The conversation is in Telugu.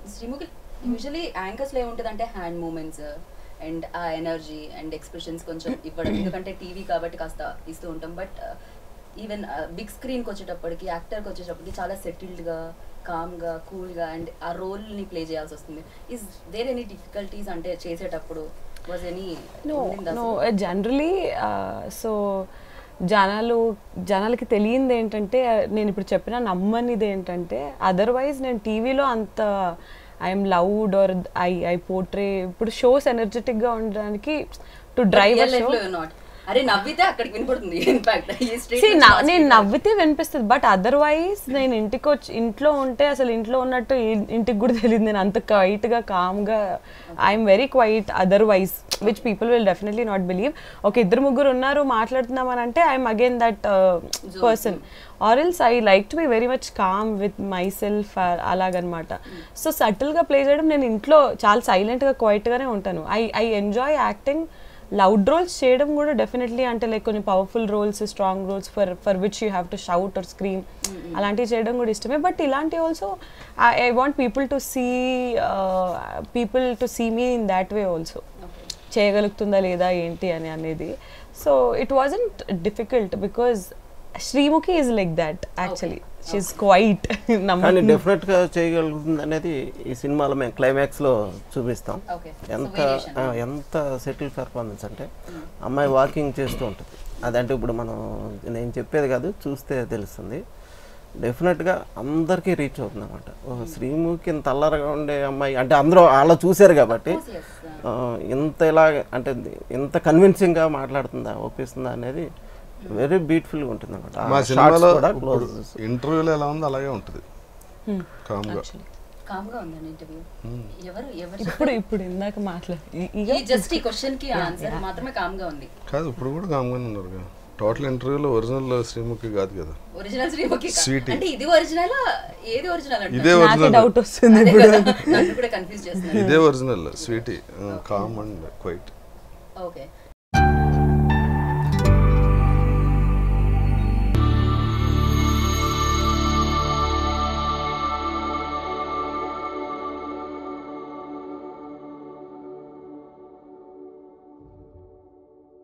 శ్రీముఖి యూజువలీ యాంకర్స్ లో ఏముంటుంది అంటే hand movements and uh energy and expressions కొంచెం ఇవ్వడం ఎందుకంటే టీవీ కాబట్టి కాస్త ఇస్తూ ఉంటాం బట్ ఈవెన్ బిగ్ స్క్రీన్కి వచ్చేటప్పటికి యాక్టర్కి వచ్చేటప్పటికి చాలా సెటిల్డ్ గా కామ్ గా కూల్ గా అండ్ ఆ రోల్ ని ప్లే చేయాల్సి వస్తుంది ఇస్ దేర్ ఎనీ డిఫికల్టీస్ అంటే చేసేటప్పుడు was any no no generally so జనాలు జనాలకి తెలియంది ఏంటంటే నేను ఇప్పుడు చెప్పిన నమ్మనిది ఏంటంటే అదర్వైజ్ నేను టీవీలో అంత I'm loud or I I portray ఇప్పుడు షోస్ ఎనర్జెటిక్గా ఉండడానికి టు డ్రైవ్ షో నాట్ అరే నవ్వితే అక్కడికి వినపడుతుంది ఇన్ఫాక్ట్ ఈ See, స్ట్రీట్ నా- నేను నవ్వితే వినిపిస్తుంది బట్ అదర్వైజ్ నేను ఇంటికి వచ్చి ఇంట్లో ఉంటే అసలు ఇంట్లో ఉన్నట్టు ఇ- ఇంటికి కూడా తెలియదు నేను అంత క్వైట్ గా కామ్ గా I'm very quiet otherwise which people will definitely not believe ఒక ఇద్దరు ముగ్గురు ఉన్నారు మాట్లాడుతున్నాం అని అంటే I'm again that person or else I like to be very much calm with myself అలాగనమాట సో సటిల్గా ప్లే చేయడం నేను ఇంట్లో చాలా సైలెంట్గా క్వైట్గానే ఉంటాను I I enjoy acting loud roles చేయడం కూడా డెఫినెట్లీ అంటే లైక్ కొన్ని powerful roles strong roles for for which you have to shout or scream అలాంటివి చేయడం కూడా ఇష్టమే బట్ ఇలాంటివి also I want people to see people to see me in that way also చేయగలుగుతుందా లేదా ఏంటి అని అనేది so it wasn't difficult because Srimukhi is like that actually she quiet కానీ డెఫినెట్ గా చేయగలుగుతుంది అనేది ఈ సినిమాలో మేము క్లైమాక్స్ లో చూపిస్తాం Okay. ఎంత So variation. ఆ, ఎంత సెటిల్ పెర్ఫార్మెన్స్ అంటే అమ్మాయి వాకింగ్ చేస్తూ ఉంటుంది అదంటే ఇప్పుడు మనం నేను చెప్పేది కాదు చూస్తే తెలుస్తుంది డెఫినెట్గా అందరికీ రీచ్ అవుతుంది అనమాట శ్రీముఖి ఇంత అల్లరిగా ఉండే అమ్మాయి అంటే అందరూ అలా చూశారు కాబట్టి Of course, yes. ఆ, ఇంత ఇలా అంటే ఇంత కన్విన్సింగ్గా మాట్లాడుతుందా ఒప్పిస్తుందా అనేది వెరీ బ్యూటిఫుల్గా ఉంటుంది అనమాట మా సినిమాలో కూడా క్లోజ్ ఇంటర్వ్యూలో ఎలా ఉందో అలాగే ఉంటుంది కామ్గా కామ్ గా ఉందండి ఇంటర్వ్యూ ఎవరు ఎవరు ఇప్పుడు ఇప్పుడు ఇందాక మాట్లాడి ఈ జస్ట్ ఈ క్వశ్చన్ కి ఆన్సర్ మాత్రమే కామ్ గా ఉంది కాదు ఇప్పుడు కూడా కామ్గానే ఉన్నారు కదా టోటల్ ఇంటర్వ్యూలో ఒరిజినల్ శ్రీముఖి కాదు కదా ఒరిజినల్ శ్రీముఖి కా- Sweetie. అంటే ఇది ఒరిజినల్ ఏది ఒరిజినల్ అంటే ఇదే నాకే ఒరిజినల్ డౌట్ వస్తుంది అదే కదా, నన్ను కూడా కన్ఫ్యూజ్ చేస్తున్నారు ఇదే original Sweety calm and quiet okay